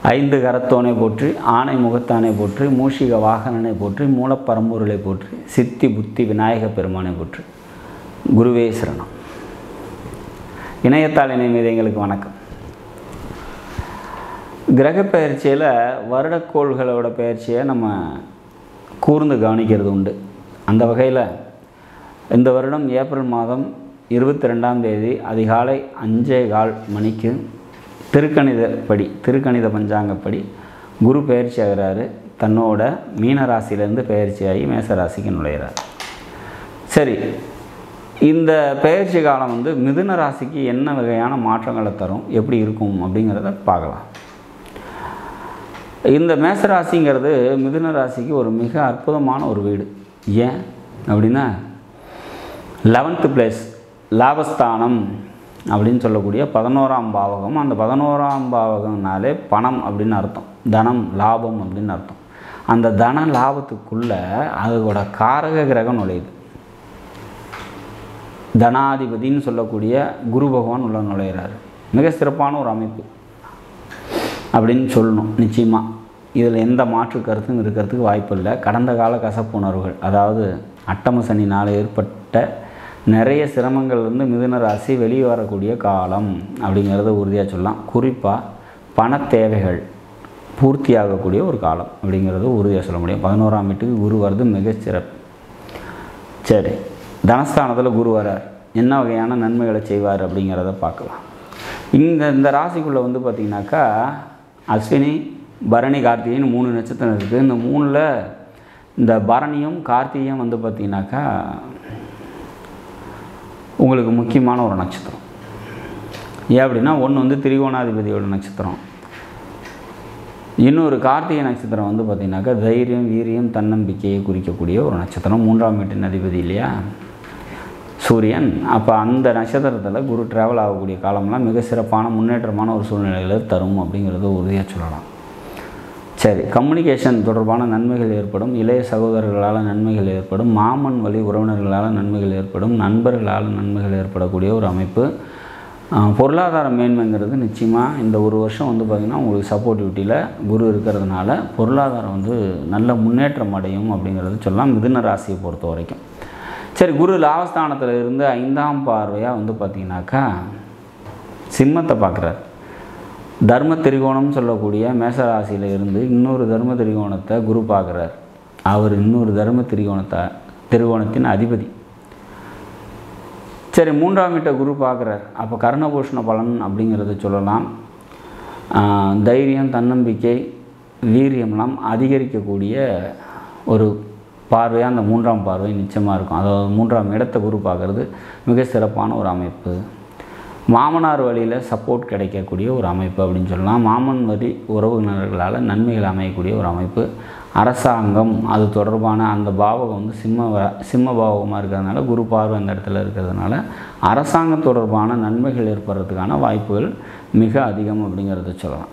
ஐந்து கரத்தோனை போற்றி ஆணை முகத்தானை போற்றி மூஷிக வாகனனை போற்றி மூலப்பரம்பொருளை போற்றி சித்தி புத்தி விநாயக பெருமானை போற்றி குருவே சரணம் இணையத்தாள் இணை மீது எங்களுக்கு வணக்கம் கிரக பயிற்சியில் வருடக்கோள்களோட பயிற்சியை நம்ம கூர்ந்து கவனிக்கிறது உண்டு அந்த வகையில் இந்த வருடம் ஏப்ரல் மாதம் இருபத்தி ரெண்டாம் தேதி அதிகாலை அஞ்சே கால் மணிக்கு திருக்கணிதப்படி திருக்கணித பஞ்சாங்கப்படி குரு பயிற்சி ஆகிறாரு தன்னோட மீன ராசியிலேருந்து பயிற்சியாகி மேச ராசிக்கு நுழையிறார் சரி இந்த பயிற்சி காலம் வந்து மிதுன ராசிக்கு என்ன வகையான மாற்றங்களை தரும் எப்படி இருக்கும் அப்படிங்கிறத பார்க்கலாம் இந்த மேச ராசிங்கிறது மிதுன ராசிக்கு ஒரு மிக அற்புதமான ஒரு வீடு ஏன் அப்படின்னா லெவன்த்து பிளேஸ் லாபஸ்தானம் அப்படின்னு சொல்லக்கூடிய பதினோராம் பாவகம் அந்த பதினோராம் பாவகம்னாலே பணம் அப்படின்னு அர்த்தம் தனம் லாபம் அப்படின்னு அர்த்தம் அந்த தன லாபத்துக்குள்ளே அதோட காரக கிரகம் நுழையுது தனாதிபதின்னு சொல்லக்கூடிய குரு பகவான் உள்ள நுழையிறாரு மிக சிறப்பான ஒரு அமைப்பு அப்படின்னு சொல்லணும் நிச்சயமாக இதில் எந்த மாற்று கருத்தும் இருக்கிறதுக்கு வாய்ப்பு இல்லை கடந்த கால கசப்புணர்வுகள் அதாவது அட்டம சனினால் ஏற்பட்ட நிறைய சிரமங்கள்லேருந்து மிதுன ராசி வெளியே வரக்கூடிய காலம் அப்படிங்கிறத உறுதியாக சொல்லலாம் குறிப்பாக பண தேவைகள் பூர்த்தியாகக்கூடிய ஒரு காலம் அப்படிங்கிறத உறுதியாக சொல்ல முடியும் பதினோராம் வீட்டுக்கு குரு வர்றது மிகச்சிறப்பு சரி தனஸ்தானத்தில் குரு வரார் என்ன வகையான நன்மைகளை செய்வார் அப்படிங்கிறத பார்க்கலாம் இந்த இந்த ராசிக்குள்ளே வந்து பார்த்திங்கனாக்கா அஸ்வினி பரணி கார்த்திகைன்னு மூணு நட்சத்திரம் இருக்குது இந்த மூணில் இந்த பரணியும் கார்த்திகையும் வந்து பார்த்திங்கனாக்கா உங்களுக்கு முக்கியமான ஒரு நட்சத்திரம் ஏன் அப்படின்னா ஒன்று வந்து திரிகோணாதிபதியோட நட்சத்திரம் இன்னொரு கார்த்திகை நட்சத்திரம் வந்து பார்த்திங்கனாக்கா தைரியம் வீரியம் தன்னம்பிக்கையை குறிக்கக்கூடிய ஒரு நட்சத்திரம் மூன்றாம் வீட்டின் அதிபதி இல்லையா சூரியன் அப்போ அந்த நட்சத்திரத்தில் குரு ட்ராவல் ஆகக்கூடிய காலம்லாம் மிக சிறப்பான முன்னேற்றமான ஒரு சூழ்நிலைகளை தரும் அப்படிங்கிறத உறுதியாக சொல்லலாம் சரி கம்யூனிகேஷன் தொடர்பான நன்மைகள் ஏற்படும் இளைய சகோதரர்களால் நன்மைகள் ஏற்படும் மாமன் வழி உறவினர்களால் நன்மைகள் ஏற்படும் நண்பர்களால் நன்மைகள் ஏற்படக்கூடிய ஒரு அமைப்பு பொருளாதார மேன்மைங்கிறது நிச்சயமாக இந்த ஒரு வருஷம் வந்து பார்த்திங்கன்னா உங்களுக்கு சப்போர்ட்டிவிட்டியில் குரு இருக்கிறதுனால பொருளாதாரம் வந்து நல்ல முன்னேற்றம் அடையும் அப்படிங்கிறது சொல்லலாம் மிதுன ராசியை பொறுத்த வரைக்கும் சரி குரு லாபஸ்தானத்தில் இருந்து ஐந்தாம் பார்வையாக வந்து பார்த்திங்கனாக்கா சிம்மத்தை பார்க்குறாரு தர்ம திரிகோணம் சொல்லக்கூடிய மேசராசியில் இருந்து இன்னொரு தர்ம திரிகோணத்தை குரு பார்க்குறார் அவர் இன்னொரு தர்ம திரிகோணத்தை திரிகோணத்தின் அதிபதி சரி மூன்றாம் வீட்டை குரு பார்க்குறார் அப்போ கர்ணபூஷண பலன் அப்படிங்கிறத சொல்லலாம் தைரியம் தன்னம்பிக்கை வீரியம்லாம் அதிகரிக்கக்கூடிய ஒரு பார்வையாக அந்த மூன்றாம் பார்வை நிச்சயமாக இருக்கும் அதாவது மூன்றாம் இடத்தை குரு பார்க்குறது மிக சிறப்பான ஒரு அமைப்பு மாமனார் வழியில் சப்போர்ட் கிடைக்கக்கூடிய ஒரு அமைப்பு அப்படின்னு சொல்லலாம் மாமன் வழி உறவினர்களால் நன்மைகள் அமையக்கூடிய ஒரு அமைப்பு அரசாங்கம் அது தொடர்பான அந்த பாவகம் வந்து சிம்ம சிம்ம பாவகமாக இருக்கிறதுனால குரு பார்வை அந்த இடத்துல இருக்கிறதுனால அரசாங்கம் தொடர்பான நன்மைகள் ஏற்படுறதுக்கான வாய்ப்புகள் மிக அதிகம் அப்படிங்கிறத சொல்லலாம்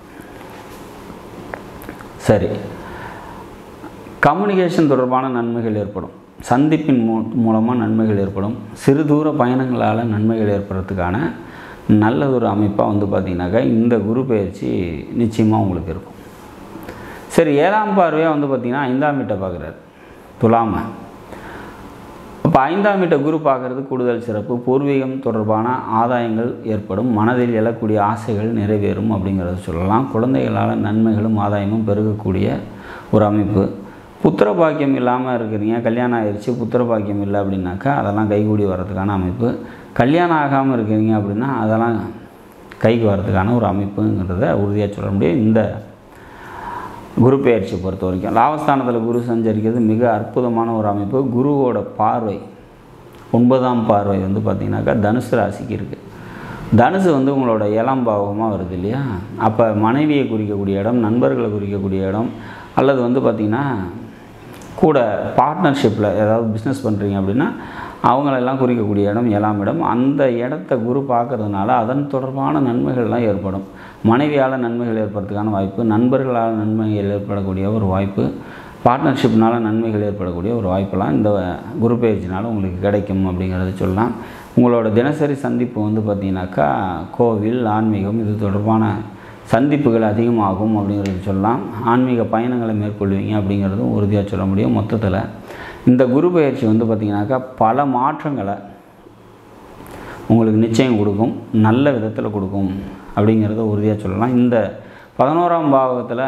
சரி கம்யூனிகேஷன் தொடர்பான நன்மைகள் ஏற்படும் சந்திப்பின் மூ மூலமாக நன்மைகள் ஏற்படும் சிறு தூர பயணங்களால் நன்மைகள் ஏற்படுறதுக்கான நல்ல ஒரு அமைப்பாக வந்து பார்த்திங்கனாக்கா இந்த குரு பயிற்சி நிச்சயமாக உங்களுக்கு இருக்கும் சரி ஏழாம் பார்வையாக வந்து பார்த்திங்கன்னா ஐந்தாம் வீட்டை பார்க்குறாரு துலாம இப்போ ஐந்தாம் வீட்டை குரு பார்க்குறது கூடுதல் சிறப்பு பூர்வீகம் தொடர்பான ஆதாயங்கள் ஏற்படும் மனதில் எழக்கூடிய ஆசைகள் நிறைவேறும் அப்படிங்கிறத சொல்லலாம் குழந்தைகளால் நன்மைகளும் ஆதாயமும் பெருகக்கூடிய ஒரு அமைப்பு புத்திர பாக்கியம் இல்லாமல் இருக்கிறீங்க கல்யாணம் ஆயிடுச்சு புத்திர பாக்கியம் இல்லை அப்படின்னாக்கா அதெல்லாம் கைகூடி வர்றதுக்கான அமைப்பு கல்யாணம் ஆகாமல் இருக்கிறீங்க அப்படின்னா அதெல்லாம் கைக்கு வர்றதுக்கான ஒரு அமைப்புங்கிறத உறுதியாக சொல்ல முடியும் இந்த குரு பெயர்ச்சியை பொறுத்த வரைக்கும் லாபஸ்தானத்தில் குரு சஞ்சரிக்கிறது மிக அற்புதமான ஒரு அமைப்பு குருவோட பார்வை ஒன்பதாம் பார்வை வந்து பார்த்திங்கனாக்கா தனுசு ராசிக்கு இருக்குது தனுசு வந்து உங்களோட ஏழாம் பாவகமாக வருது இல்லையா அப்போ மனைவியை குறிக்கக்கூடிய இடம் நண்பர்களை குறிக்கக்கூடிய இடம் அல்லது வந்து பார்த்திங்கன்னா கூட பார்ட்னர்ஷிப்பில் ஏதாவது பிஸ்னஸ் பண்ணுறீங்க அப்படின்னா அவங்களெல்லாம் குறிக்கக்கூடிய இடம் ஏழாம் இடம் அந்த இடத்த குரு பார்க்கறதுனால அதன் தொடர்பான நன்மைகள்லாம் ஏற்படும் மனைவியால் நன்மைகள் ஏற்படுறதுக்கான வாய்ப்பு நண்பர்களால் நன்மைகள் ஏற்படக்கூடிய ஒரு வாய்ப்பு பார்ட்னர்ஷிப்னால நன்மைகள் ஏற்படக்கூடிய ஒரு வாய்ப்பெல்லாம் இந்த குரு பயிற்சினால் உங்களுக்கு கிடைக்கும் அப்படிங்கிறத சொல்லலாம் உங்களோட தினசரி சந்திப்பு வந்து பார்த்திங்கனாக்கா கோவில் ஆன்மீகம் இது தொடர்பான சந்திப்புகள் அதிகமாகும் அப்படிங்கிறது சொல்லலாம் ஆன்மீக பயணங்களை மேற்கொள்வீங்க அப்படிங்கிறதும் உறுதியாக சொல்ல முடியும் மொத்தத்தில் இந்த குரு பயிற்சி வந்து பார்த்திங்கனாக்கா பல மாற்றங்களை உங்களுக்கு நிச்சயம் கொடுக்கும் நல்ல விதத்தில் கொடுக்கும் அப்படிங்கிறத உறுதியாக சொல்லலாம் இந்த பதினோராம் பாவகத்தில்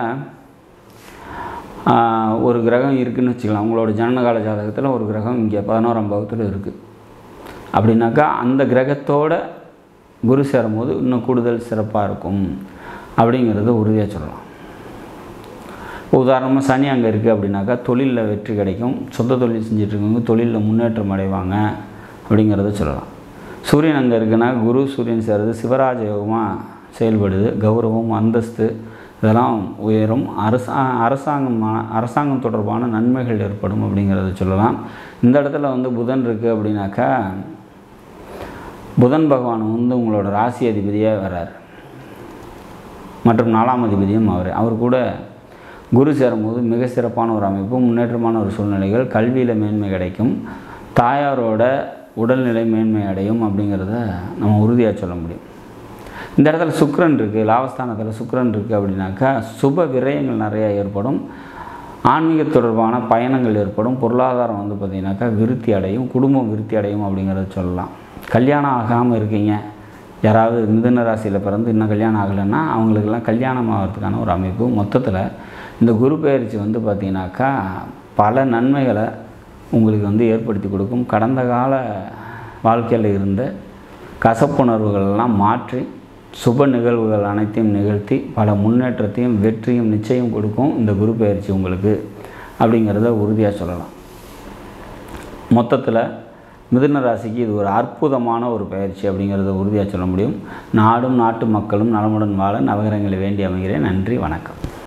ஒரு கிரகம் இருக்குதுன்னு வச்சுக்கலாம் உங்களோட ஜனனகால ஜாதகத்தில் ஒரு கிரகம் இங்கே பதினோராம் பாவத்தில் இருக்குது அப்படின்னாக்கா அந்த கிரகத்தோட குரு சேரும்போது இன்னும் கூடுதல் சிறப்பாக இருக்கும் அப்படிங்கிறத உறுதியாக சொல்லலாம் உதாரணமாக சனி அங்கே இருக்குது அப்படின்னாக்கா தொழிலில் வெற்றி கிடைக்கும் சொந்த தொழில் செஞ்சிட்ருக்கவங்க தொழிலில் முன்னேற்றம் அடைவாங்க அப்படிங்கிறத சொல்லலாம் சூரியன் அங்கே இருக்குன்னா குரு சூரியன் சேர்றது சிவராஜ யோகமாக செயல்படுது கௌரவம் அந்தஸ்து இதெல்லாம் உயரும் அரசா அரசாங்கமான அரசாங்கம் தொடர்பான நன்மைகள் ஏற்படும் அப்படிங்கிறத சொல்லலாம் இந்த இடத்துல வந்து புதன் இருக்குது அப்படின்னாக்கா புதன் பகவான் வந்து உங்களோட ராசி அதிபதியாக வர்றார் மற்றும் நாலாம் அதிபதியும் அவர் அவர் கூட குரு சேரும்போது மிக சிறப்பான ஒரு அமைப்பு முன்னேற்றமான ஒரு சூழ்நிலைகள் கல்வியில் மேன்மை கிடைக்கும் தாயாரோட உடல்நிலை மேன்மை அடையும் அப்படிங்கிறத நம்ம உறுதியாக சொல்ல முடியும் இந்த இடத்துல சுக்கரன் இருக்குது லாபஸ்தானத்தில் சுக்கரன் இருக்குது அப்படின்னாக்கா சுப விரயங்கள் நிறையா ஏற்படும் ஆன்மீக தொடர்பான பயணங்கள் ஏற்படும் பொருளாதாரம் வந்து பார்த்திங்கனாக்கா விருத்தி அடையும் குடும்பம் விருத்தி அடையும் அப்படிங்கிறத சொல்லலாம் கல்யாணம் ஆகாமல் இருக்கீங்க யாராவது மிதுன ராசியில் பிறந்து இன்னும் கல்யாணம் ஆகலைன்னா அவங்களுக்கெல்லாம் கல்யாணம் ஆகிறதுக்கான ஒரு அமைப்பு மொத்தத்தில் இந்த குரு பயிற்சி வந்து பார்த்திங்கனாக்கா பல நன்மைகளை உங்களுக்கு வந்து ஏற்படுத்தி கொடுக்கும் கடந்த கால வாழ்க்கையில் இருந்த கசப்புணர்வுகளெல்லாம் மாற்றி சுப நிகழ்வுகள் அனைத்தையும் நிகழ்த்தி பல முன்னேற்றத்தையும் வெற்றியும் நிச்சயம் கொடுக்கும் இந்த குரு பயிற்சி உங்களுக்கு அப்படிங்கிறத உறுதியாக சொல்லலாம் மொத்தத்தில் மிதுன ராசிக்கு இது ஒரு அற்புதமான ஒரு பயிற்சி அப்படிங்கிறத உறுதியாக சொல்ல முடியும் நாடும் நாட்டு மக்களும் நலமுடன் வாழ நவகிரகங்களை வேண்டி அமைகிறேன் நன்றி வணக்கம்